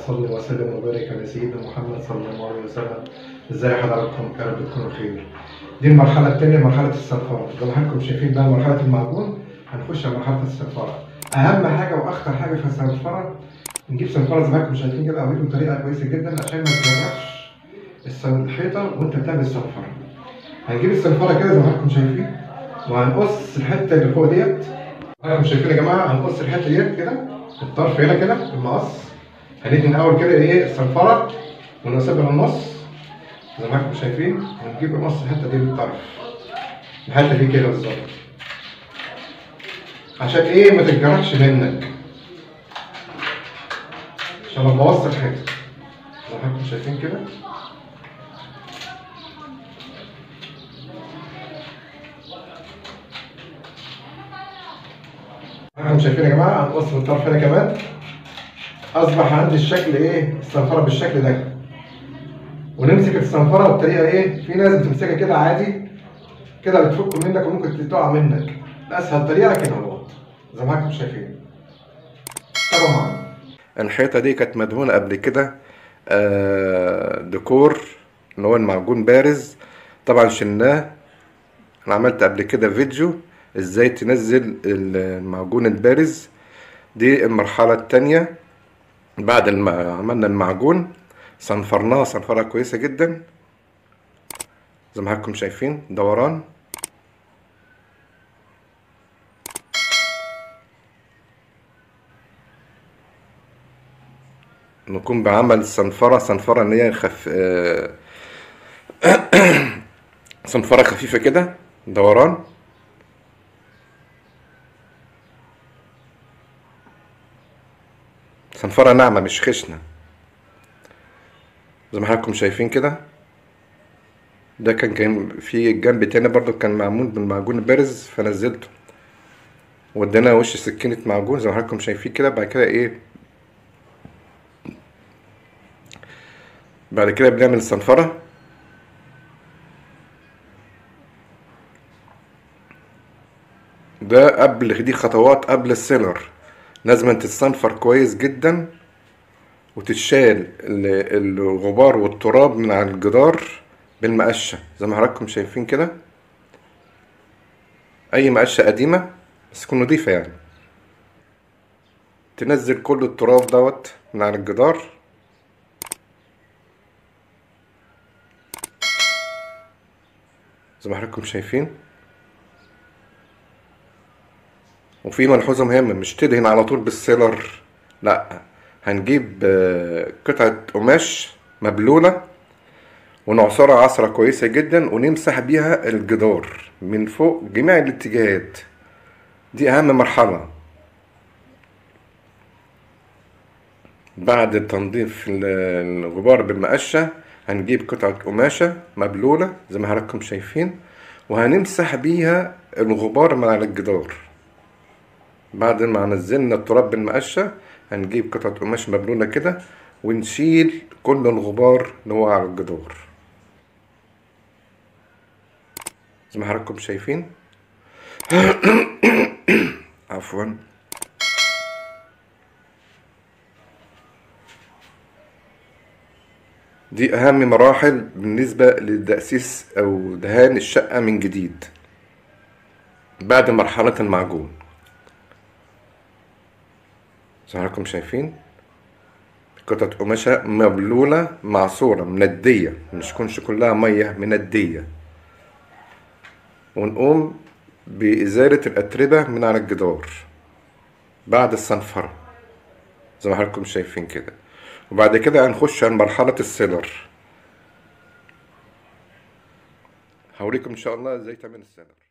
صل وسلم وبارك على سيدنا محمد صلى الله عليه وسلم ازاي حضراتكم يا رب تكونوا بخير دي المرحلة الثانية مرحلة الصنفرة زي ما حضراتكم شايفين بقى مرحلة المعجون هنخش على مرحلة الصنفرة أهم حاجة وأخطر حاجة في الصنفرة نجيب صنفرة زي ما حضراتكم شايفين كده أوريكم طريقة كويسة جدا عشان ما تجرحش الحيطة وأنت بتعمل الصنفرة هنجيب الصنفرة كده زي ما حضراتكم شايفين وهنقص الحتة اللي فوق ديت حضراتكم شايفين يا جماعة هنقص الحتة ديت كده الطرف هنا كده بالمقص هندي الاول كده ايه الصنفره ونسيبها النص زي ما انتم شايفين ونجيب نص الحته دي بالطرف الحته دي كده بالظبط عشان ايه ما تتجرحش منك عشان ما تبوظش الحته زي ما انتم شايفين كده احنا شايفين يا جماعه هنقص من الطرف هنا كمان اصبح عندي الشكل ايه الصنفره بالشكل ده ونمسك الصنفره بطريقه ايه في ناس بتمسكها كده عادي كده بتفك منك وممكن تقع منك اسهل طريقه كده اهو زي ما انتم شايفين تابعوا معانا الحيطة دي كانت مدهونة قبل كده آه، ديكور اللي هو المعجون بارز طبعا شلناه انا عملت قبل كده فيديو ازاي تنزل المعجون البارز دي المرحلة التانية بعد ما عملنا المعجون صنفرناه صنفرة كويسة جدا زي ما حضراتكم شايفين دوران نقوم بعمل صنفرة صنفرة ان هي خف... آه، صنفرة خفيفة كده دوران صنفرة ناعمة مش خشنة زي ما حضراتكم شايفين كده ده كان كان في جنب تاني برضو كان معمول بالمعجون البارز فنزلته ودينا وش سكينة معجون زي ما حضراتكم شايفين كده بعد كده ايه بعد كده بنعمل الصنفرة ده قبل دي خطوات قبل السيلر لازم تتصنفر كويس جدا وتتشال ال- الغبار والتراب من على الجدار بالمقشة زي ما حضراتكم شايفين كده اي مقشة قديمة بس تكون نضيفة يعني تنزل كل التراب دوت من على الجدار زي ما حضراتكم شايفين وفي ملحوظة مهمة مش تدهن على طول بالسيلر لا هنجيب آه، قطعة قماش مبلولة ونعصرها عصرة كويسة جدا ونمسح بيها الجدار من فوق جميع الاتجاهات دي أهم مرحلة بعد تنظيف ال- الغبار بالمقشة هنجيب قطعة قماشة مبلولة زي ما حضراتكم شايفين وهنمسح بيها الغبار من على الجدار بعد ما نزلنا التراب بالمقشة هنجيب قطعة قماش مبلولة كده ونشيل كل الغبار اللي هو على الجدار زي ما حضراتكم شايفين عفوا دي أهم مراحل بالنسبة لتأسيس أو دهان الشقة من جديد بعد مرحلة المعجون زي ما حضراتكم شايفين قطعة قماشة مبلولة معصورة مندية مش تكونش كلها مية مندية ونقوم بإزالة الأتربة من على الجدار بعد الصنفرة زي ما حضراتكم شايفين كده وبعد كده هنخش على مرحلة السيلر هوريكم إن شاء الله إزاي تعمل السيلر